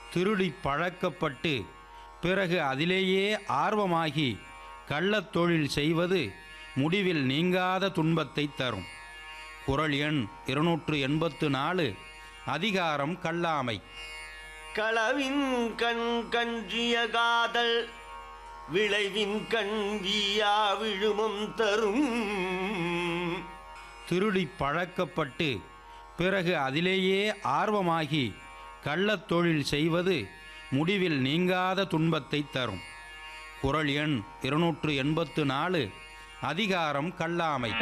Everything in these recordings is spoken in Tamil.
திருடி பழக்கப்பட்டு பிறகு அதிலேயே ஆர்வமாகி கள்ளத் தொழில் செய்வது முடிவில் நீங்காத துன்பத்தை தரும் குறள் எண் இருநூற்று எண்பத்து நாலு அதிகாரம் கல்லாமை களவின் கண் கஞ்சிய காதல் விளைவின் கண் வீயா விழுமம் தரும் திருடி பழக்கப்பட்டு பிறகு அதிலேயே ஆர்வமாகி கள்ளத் தொழில் செய்வது முடிவில் நீங்காத துன்பத்தை தரும் குறள் எண் இருநூற்று எண்பத்து நாலு அதிகாரம் கல்லாமை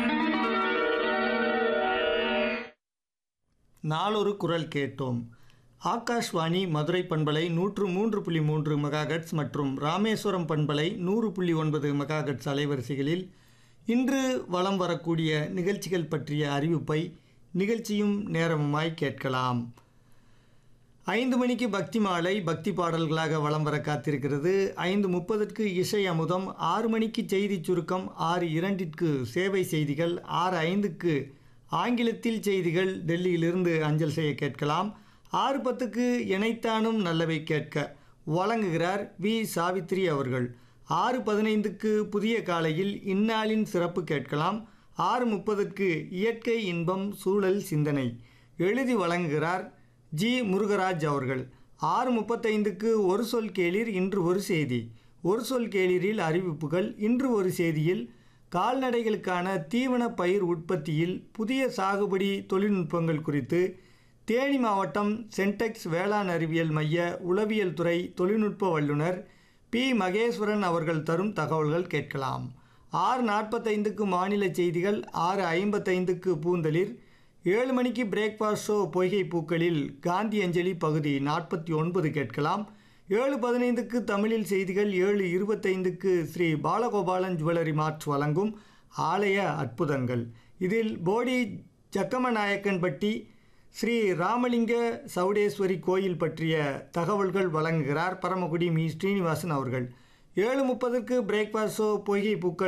நாளொரு குரல் கேட்டோம் ஆகாஷ்வாணி மதுரை பண்பலை நூற்று மூன்று புள்ளி மூன்று மெகாஹெட்ஸ் மற்றும் ராமேஸ்வரம் பண்பலை நூறு புள்ளி ஒன்பது மெகாஹெட்ஸ் அலைவரிசைகளில் இன்று வலம் வரக்கூடிய நிகழ்ச்சிகள் பற்றிய அறிவிப்பை நிகழ்ச்சியும் நேரமுமாய் கேட்கலாம் ஐந்து மணிக்கு பக்தி மாலை பக்தி பாடல்களாக வலம் வர காத்திருக்கிறது ஐந்து முப்பதுக்கு இசை அமுதம் ஆறு மணிக்கு செய்தி சுருக்கம் ஆறு இரண்டிற்கு சேவை செய்திகள் ஆறு ஐந்துக்கு ஆங்கிலத்தில் செய்திகள் டெல்லியிலிருந்து அஞ்சல் செய்ய கேட்கலாம் ஆறு பத்துக்கு இணைத்தானும் நல்லவை கேட்க வழங்குகிறார் வி சாவித்ரி அவர்கள் ஆறு பதினைந்துக்கு புதிய காலையில் இந்நாளின் சிறப்பு கேட்கலாம் ஆறு முப்பதுக்கு இயற்கை இன்பம் சூழல் சிந்தனை எழுதி வழங்குகிறார் ஜி முருகராஜ் அவர்கள் ஆறு முப்பத்தைந்துக்கு ஒரு சொல் கேளிர் இன்று ஒரு செய்தி ஒரு சொல் கேளிரில் அறிவிப்புகள் இன்று ஒரு செய்தியில் கால்நடைகளுக்கான தீவன பயிர் உற்பத்தியில் புதிய சாகுபடி தொழில்நுட்பங்கள் குறித்து தேனி மாவட்டம் சென்டெக்ஸ் வேளாண் அறிவியல் மைய உளவியல் துறை தொழில்நுட்ப வல்லுநர் பி மகேஸ்வரன் அவர்கள் தரும் தகவல்கள் கேட்கலாம் ஆறு நாற்பத்தைந்துக்கு மாநில செய்திகள் ஆறு ஐம்பத்தைந்துக்கு பூந்தளிர் ஏழு மணிக்கு பிரேக்ஃபாஸ்ட் ஷோ பொய்கை பூக்களில் காந்தி அஞ்சலி பகுதி நாற்பத்தி ஒன்பது கேட்கலாம் ஏழு பதினைந்துக்கு தமிழில் செய்திகள் ஏழு இருபத்தைந்துக்கு ஸ்ரீ பாலகோபாலன் ஜுவல்லரி மார்ட் வழங்கும் ஆலய அற்புதங்கள் இதில் போடி ஜக்கமநாயக்கன்பட்டி ஸ்ரீ ராமலிங்க சவுடேஸ்வரி கோயில் பற்றிய தகவல்கள் வழங்குகிறார் பரமக்குடி மீ ஸ்ரீனிவாசன் அவர்கள் ஏழு முப்பதுக்கு பிரேக்ஃபாஸ்ட் ஷோ பொய்கை பூக்கள்